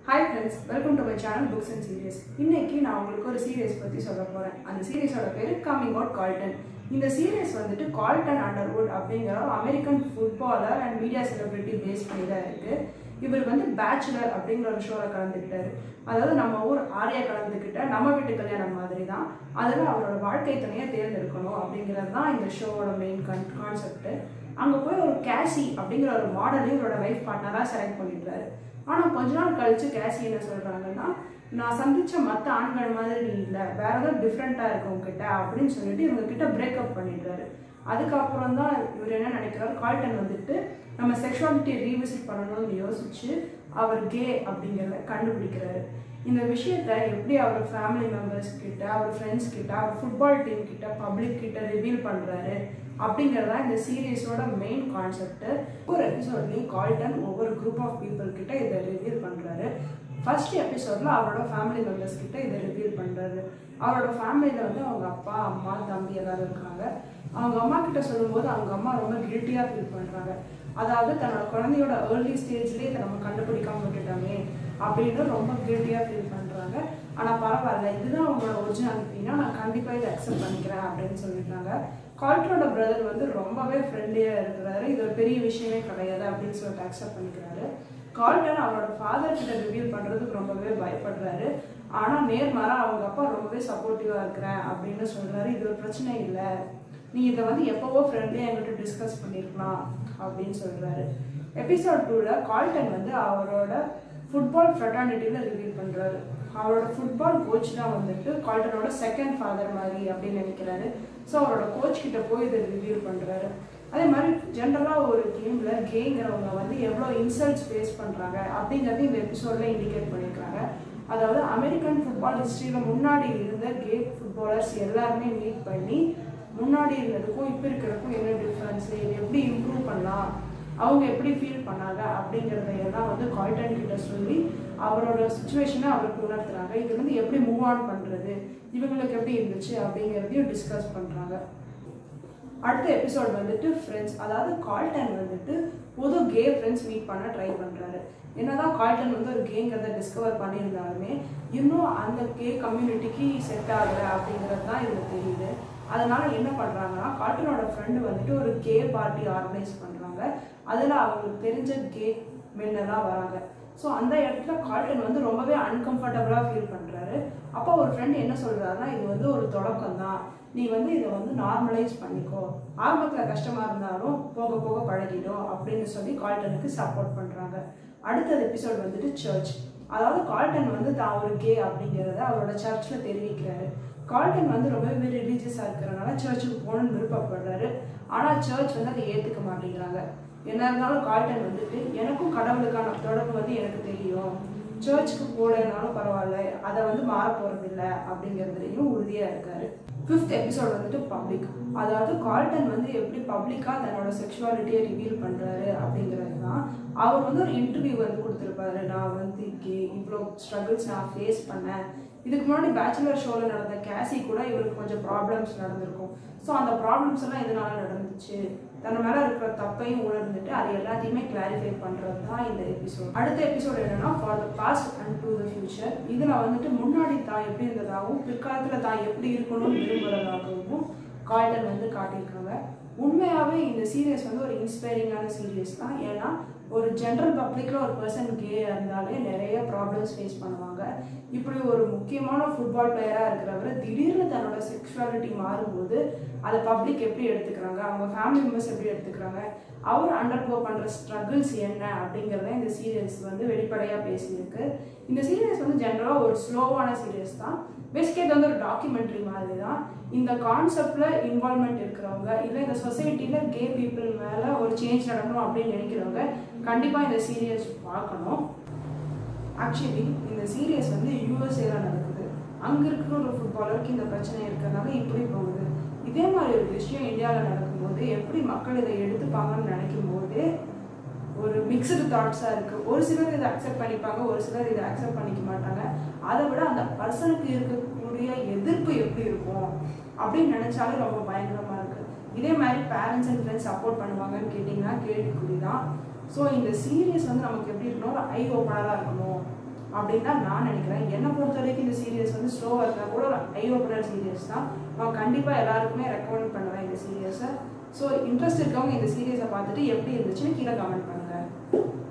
hi friends welcome to my channel books and series இன்னைக்கு நான் உங்களுக்கு ஒரு சீரியஸ் பற்றி சொல்ல போகிறேன் அந்த சீரியஸோட பேர் கம்மிங் அவுட் கால்டன் இந்த சீரியஸ் வந்துட்டு கால்டன் அண்டர்வுட் அப்படிங்கிற ஒரு American footballer and media celebrity base பண்ணி தான் இருக்குது இவர் வந்து பேச்சுலர் அப்படிங்கிற ஒரு ஷோவில் கலந்துக்கிட்டாரு அதாவது நம்ம ஊர் ஆர்யா கலந்துக்கிட்ட நம்ம வீட்டு கல்யாணம் மாதிரி தான் அதில் அவரோட வாழ்க்கை துணையை தேர்ந்தெடுக்கணும் அப்படிங்கிறது தான் இந்த ஷோவோட மெயின் கன் கான்செப்ட் அங்கே போய் ஒரு கேசி அப்படிங்கிற ஒரு மாடலையும் இவரோட லைஃப் பார்ட்னராக செலக்ட் பண்ணிடுறாரு ஆனால் கொஞ்ச நாள் கழிச்சு கேசி என்ன சொல்கிறாங்கன்னா நான் சந்திச்ச மற்ற ஆண்கள் மாதிரி நீ இல்லை வேற ஏதாவது டிஃப்ரெண்ட்டாக இருக்கு உங்ககிட்ட அப்படின்னு சொல்லிட்டு இவங்க கிட்ட பிரேக்கப் பண்ணிடுறாரு அதுக்கப்புறம் தான் இவர் என்ன நினைக்கிறாரு கால்டன் வந்துட்டு நம்ம செக்ஷுவாலிட்டியை ரீவிசிட் பண்ணணும்னு யோசிச்சு அவர் கே அப்படிங்கிறத கண்டுபிடிக்கிறாரு இந்த விஷயத்த எப்படி அவர் ஃபேமிலி மெம்பர்ஸ் கிட்ட அவர் ஃப்ரெண்ட்ஸ் கிட்ட அவர் ஃபுட்பால் டீம் கிட்ட பப்ளிக் கிட்ட ரிவீல் பண்ணுறாரு அப்படிங்கிறதா இந்த சீரீஸோட மெயின் கான்செப்ட் ஒவ்வொரு எபிசோட்லையும் கால்டன் ஒவ்வொரு குரூப் ஆஃப் பீப்புள் கிட்ட இதை ரிவீல் பண்ணுறாரு ஃபர்ஸ்ட் எபிசோட்ல அவரோட ஃபேமிலி மெம்பர்ஸ் கிட்ட இதை ரிவீல் பண்ணுறாரு அவரோட ஃபேமிலியில் வந்து அவங்க அப்பா அம்மா தம்பி எல்லாரும் இருக்காங்க அவங்க அம்மா கிட்ட சொல்லும்போது அவங்க அம்மா ரொம்ப கில்ட்டியாக ஃபீல் பண்ணுறாங்க அதாவது தன்னோட குழந்தையோட ஏர்லி ஸ்டேஜ்லேயே இதை நம்ம கண்டுபிடிக்காம விட்டுட்டோமே அப்படின்னு ரொம்ப கில்ட்டியாக ஃபீல் பண்ணுறாங்க ஆனால் பரவாயில்ல இதுதான் அவங்களோட ஒரிஜினாலிட்டினா நான் கண்டிப்பாக இதை அக்செப்ட் பண்ணிக்கிறேன் அப்படின்னு சொல்லிட்டாங்க கால்டரோட பிரதர் வந்து ரொம்பவே ஃப்ரெண்ட்லியாக இருக்கிறாரு இது ஒரு பெரிய விஷயமே கிடையாது அப்படின்னு சொல்லிட்டு அக்செப்ட் பண்ணிக்கிறாரு கால்டன் அவரோட ஃபாதர் கிட்ட ரிவீல் பண்ணுறதுக்கு ரொம்பவே பயப்படுறாரு ஆனால் நேர்மாறா அவங்க அப்பா ரொம்பவே சப்போர்ட்டிவாக இருக்கிறேன் அப்படின்னு சொல்கிறாரு இது ஒரு பிரச்சனை இல்லை நீ இதை வந்து எப்போவோ ஃப்ரெண்ட்லியாக எங்கிட்ட டிஸ்கஸ் பண்ணியிருக்கலாம் அப்படின்னு சொல்கிறாரு எபிசோட் டூவில் கால்டன் வந்து அவரோட ஃபுட்பால் ஃப்ரெட்டானிட்டியில் ரிவீல் பண்ணுறாரு அவரோட ஃபுட்பால் கோச் தான் வந்துட்டு கால்டனோட செகண்ட் ஃபாதர் மாதிரி அப்படின்னு நினைக்கிறாரு ஸோ அவரோட கோச் கிட்ட போய் இதை ரிவீல் பண்ணுறாரு அதே மாதிரி ஜென்ரலாக ஒரு கேமில் கேங்கிறவங்க வந்து எவ்வளோ இன்சல்ட்ஸ் ஃபேஸ் பண்ணுறாங்க அப்படிங்கிறது இந்த எபிசோடில் இண்டிகேட் பண்ணியிருக்காங்க அதாவது அமெரிக்கன் ஃபுட்பால் ஹிஸ்ட்ரியில் முன்னாடி இருந்த கே ஃபுட்பாலர்ஸ் எல்லாருமே மீட் பண்ணி முன்னாடி இருந்ததுக்கும் இப்போ இருக்கிறதுக்கும் என்ன டிஃப்ரென்ஸ் இது எப்படி இம்ப்ரூவ் பண்ணலாம் அவங்க எப்படி ஃபீல் பண்ணாங்க அப்படிங்கிறத எல்லாம் வந்து கால்டன் கிட்ட சொல்லி அவரோட சுச்சுவேஷனை அவருக்கு உணர்த்துறாங்க இது வந்து எப்படி மூவ் ஆன் பண்ணுறது இவங்களுக்கு எப்படி இருந்துச்சு அப்படிங்கிறதையும் டிஸ்கஸ் பண்ணுறாங்க அடுத்த எபிசோட் வந்துட்டு ஃப்ரெண்ட்ஸ் அதாவது கால்டன் வந்துட்டு புது கே ஃப்ரெண்ட்ஸ் மீட் பண்ண ட்ரை பண்ணுறாரு என்னதான் கால்டன் வந்து ஒரு கேங்கிறத டிஸ்கவர் பண்ணியிருந்தாலுமே இன்னும் அந்த கே கம்யூனிட்டிக்கு செட் ஆகலை அப்படிங்கிறது தான் இதில் தெரியுது அதனால என்ன பண்ணுறாங்கன்னா கால்டனோட ஃப்ரெண்டு வந்துட்டு ஒரு கே பார்ட்டி ஆர்கனைஸ் பண்ணுறாங்க அதில் அவங்களுக்கு தெரிஞ்ச கே மென்னெல்லாம் வராங்க ஸோ அந்த இடத்துல கால்டன் வந்து ரொம்பவே அன்கம்ஃபர்டபுளாக ஃபீல் பண்ணுறாரு அப்போ ஒரு ஃப்ரெண்ட் என்ன சொல்கிறாருன்னா இது வந்து ஒரு தொடக்கம் தான் நீ வந்து இதை வந்து நார்மலைஸ் பண்ணிக்கோ ஆரம்பத்தில் கஷ்டமாக இருந்தாலும் போக போக பழகிடும் அப்படின்னு சொல்லி கால்டனுக்கு சப்போர்ட் பண்ணுறாங்க அடுத்தது எபிசோட் வந்துட்டு சர்ச் அதாவது கால்டன் வந்து தான் ஒரு கே அப்படிங்கிறத அவரோட சர்ச்சில் தெரிவிக்கிறாரு கால்டன் வந்து ரொம்பவே ரிலீஜியஸாக இருக்கிறனால சர்ச்சுக்கு போகணும்னு விருப்பப்படுறாரு ஆனால் சர்ச் வந்து அதை ஏற்றுக்க மாட்டேங்கிறாங்க என்ன இருந்தாலும் கால்டன் வந்துட்டு எனக்கும் கடவுளுக்கான தொடர்பு வந்து எனக்கு தெரியும் சர்ச்சுக்கு போகலைனாலும் பரவாயில்ல அதை வந்து மாற போகிறதில்ல அப்படிங்கிறதுலையும் உறுதியாக இருக்காரு ஃபிஃப்த் எபிசோட் வந்துட்டு பப்ளிக் அதாவது கால்டன் வந்து எப்படி பப்ளிக்காக தன்னோட செக்ஷுவாலிட்டியை ரிவீல் பண்ணுறாரு அப்படிங்கிறது தான் அவர் வந்து ஒரு இன்டர்வியூ வந்து கொடுத்துருப்பாரு நான் வந்து கே இவ்வளோ ஸ்ட்ரகிள்ஸ் நான் ஃபேஸ் பண்ணேன் இதுக்கு முன்னாடி பேச்சுலர் ஷோவில் நடந்த கேசி கூட இவருக்கு கொஞ்சம் ப்ராப்ளம்ஸ் நடந்திருக்கும் ஸோ அந்த ப்ராப்ளம்ஸ் எல்லாம் இதனால நடந்துச்சு தன் மேலே இருக்கிற தப்பையும் உணர்ந்துட்டு அது எல்லாத்தையுமே கிளாரிஃபை பண்ணுறது தான் இந்த எபிசோட் அடுத்த எபிசோட் என்னன்னா for the past and to the future இதில் வந்துட்டு முன்னாடி தான் எப்படி இருந்ததாகவும் பிற்காலத்தில் தான் எப்படி இருக்கணும்னு விரும்புகிறதாகவும் கால்டன் வந்து காட்டியிருக்காங்க உண்மையாகவே இந்த சீரியஸ் வந்து ஒரு இன்ஸ்பைரிங்கான சீரியஸ் தான் ஏன்னா ஒரு ஜென்ரல் பப்ளிக்கில் ஒரு பர்சன் கே இருந்தாலே நிறைய ப்ராப்ளம்ஸ் ஃபேஸ் பண்ணுவாங்க இப்படி ஒரு முக்கியமான ஃபுட்பால் பிளேயராக இருக்கிறவர் திடீர்னு தன்னோட செக்ஷுவாலிட்டி மாறும்போது அதை பப்ளிக் எப்படி எடுத்துக்கிறாங்க அவங்க ஃபேமிலி மெம்பர்ஸ் எப்படி எடுத்துக்கிறாங்க அவர் அண்டர்கோ பண்ணுற ஸ்ட்ரகிள்ஸ் என்ன அப்படிங்கிறத இந்த சீரியஸ் வந்து வெளிப்படையாக பேசியிருக்கு இந்த சீரியஸ் வந்து ஜென்ரலாக ஒரு ஸ்லோவான சீரியஸ் தான் பேசிக்கே வந்து ஒரு டாக்குமெண்ட்ரி மாதிரி தான் இந்த கான்செப்டில் இன்வால்மெண்ட் இருக்கிறவங்க இல்லை இந்த சொசைட்டியில் கே பீப்புள் மேலே ஒரு சேஞ்ச் நடக்கணும் அப்படின்னு நினைக்கிறவங்க கண்டிப்பாக இந்த சீரியஸ் பார்க்கணும் ஆக்சுவலி இந்த சீரியஸ் வந்து யூஎஸ்ஏல நடக்குது அங்கே இருக்கிற ஒரு ஃபுட்பாலருக்கு இந்த பிரச்சனை இருக்கிறதுனால இப்படி போகுது இதே மாதிரி ஒரு விஷயம் இந்தியாவில் நடக்கும்போது எப்படி மக்கள் இதை எடுத்துப்பாங்கன்னு நினைக்கும் போதே ஒரு மிக்சடு தாட்ஸாக இருக்குது ஒரு சிலர் இதை அக்செப்ட் பண்ணிப்பாங்க ஒரு சிலர் இதை அக்செப்ட் பண்ணிக்க மாட்டாங்க அதை விட அந்த பர்சனுக்கு இருக்கக்கூடிய எதிர்ப்பு எப்படி இருக்கும் அப்படின்னு நினச்சாலே ரொம்ப பயங்கரமாக இருக்குது இதே மாதிரி பேரண்ட்ஸ் அண்ட் ஃப்ரெண்ட்ஸ் சப்போர்ட் பண்ணுவாங்கன்னு கேட்டிங்கன்னா கேள்விக்குறி தான் ஸோ இந்த சீரியஸ் வந்து நமக்கு எப்படி இருக்கணும் ஒரு ஐ ஓப்பனராக இருக்கணும் அப்படின்னு தான் நான் நினைக்கிறேன் என்னை பொறுத்த வரைக்கும் இந்த சீரியஸ் வந்து ஸ்லோவாக இருந்தால் கூட ஒரு ஐ ஓப்பனர் சீரியஸ் தான் நான் கண்டிப்பாக எல்லாருக்குமே ரெக்கமெண்ட் பண்ணுவேன் இந்த சீரியஸை ஸோ இன்ட்ரெஸ்ட் இருக்கவங்க இந்த சீரியஸை பார்த்துட்டு எப்படி இருந்துச்சுன்னு கீழே கமெண்ட் பண்ணுங்கள்